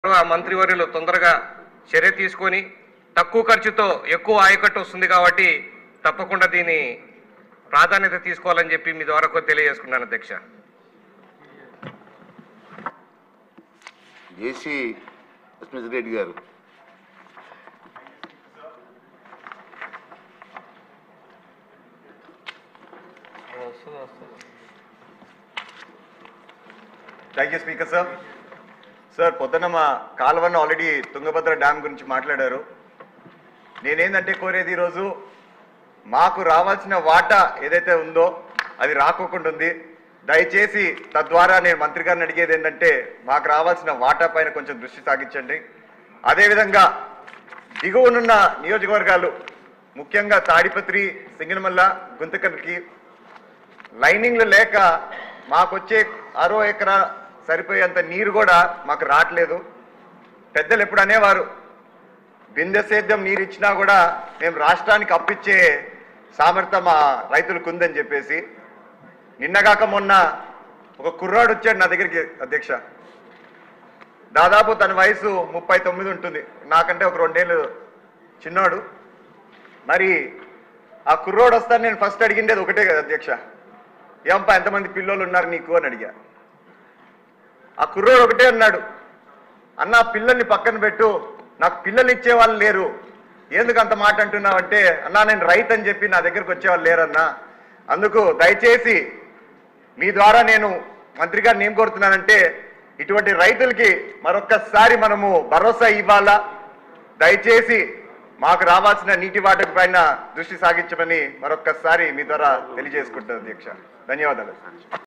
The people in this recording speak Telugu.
ఆ మంత్రివర్యులు తొందరగా చర్య తీసుకొని తక్కువ ఖర్చుతో ఎక్కువ ఆయకట్టు వస్తుంది కాబట్టి తప్పకుండా దీని ప్రాధాన్యత తీసుకోవాలని చెప్పి మీ ద్వారా కూడా తెలియజేసుకున్నాను అధ్యక్ష జేసీ Lakshmishwara Reddy garu thank you speaker sir sir పొద్దున్న మా కాలువన్న ఆల్రెడీ తుంగభద్ర డ్యామ్ గురించి మాట్లాడారు నేనేందంటే కోరేది ఈరోజు మాకు రావాల్సిన వాటా ఏదైతే ఉందో అది రాకోకుండా ఉంది దయచేసి తద్వారా నేను మంత్రి గారిని అడిగేది ఏంటంటే మాకు రావాల్సిన వాటా పైన కొంచెం దృష్టి సాగించండి అదేవిధంగా దిగువనున్న నియోజకవర్గాలు ముఖ్యంగా తాడిపత్రి సింగినమల్ల గుంతకల్కి లైనింగ్లు లేక మాకొచ్చే అరవై ఎకరా సరిపోయేంత నీరు కూడా మాకు రావట్లేదు పెద్దలు ఎప్పుడు అనేవారు బిందె సేద్యం నీరు ఇచ్చినా కూడా మేము రాష్ట్రానికి అప్పిచ్చే సామర్థ్యం మా రైతులకు ఉందని చెప్పేసి నిన్నగాక మొన్న ఒక కుర్రాడు వచ్చాడు నా దగ్గరికి అధ్యక్ష దాదాపు తన వయసు ముప్పై తొమ్మిది ఉంటుంది నాకంటే ఒక రెండేళ్ళు చిన్నోడు మరి ఆ కుర్రోడు వస్తాను నేను ఫస్ట్ అడిగిండేది ఒకటే కదా అధ్యక్ష ఏంపా ఎంతమంది పిల్లోళ్ళు ఉన్నారు నీకు అని అడిగా ఆ కుర్రోడు ఒకటే అన్నాడు అన్న పిల్లల్ని పక్కన పెట్టు నాకు పిల్లలు ఇచ్చే వాళ్ళు లేరు ఎందుకు అంత మాట అంటున్నావు అంటే అన్నా నేను రైతు అని చెప్పి నా దగ్గరకు వచ్చేవాళ్ళు లేరన్నా అందుకు దయచేసి మీ ద్వారా నేను మంత్రి గారిని ఏం కోరుతున్నానంటే ఇటువంటి రైతులకి మరొక్కసారి మనము భరోసా ఇవ్వాలా దయచేసి మాకు రావాల్సిన నీటి వాటర్ పైన దృష్టి సాగించమని మరొక్కసారి మీ ద్వారా తెలియజేసుకుంటాను అధ్యక్ష ధన్యవాదాలు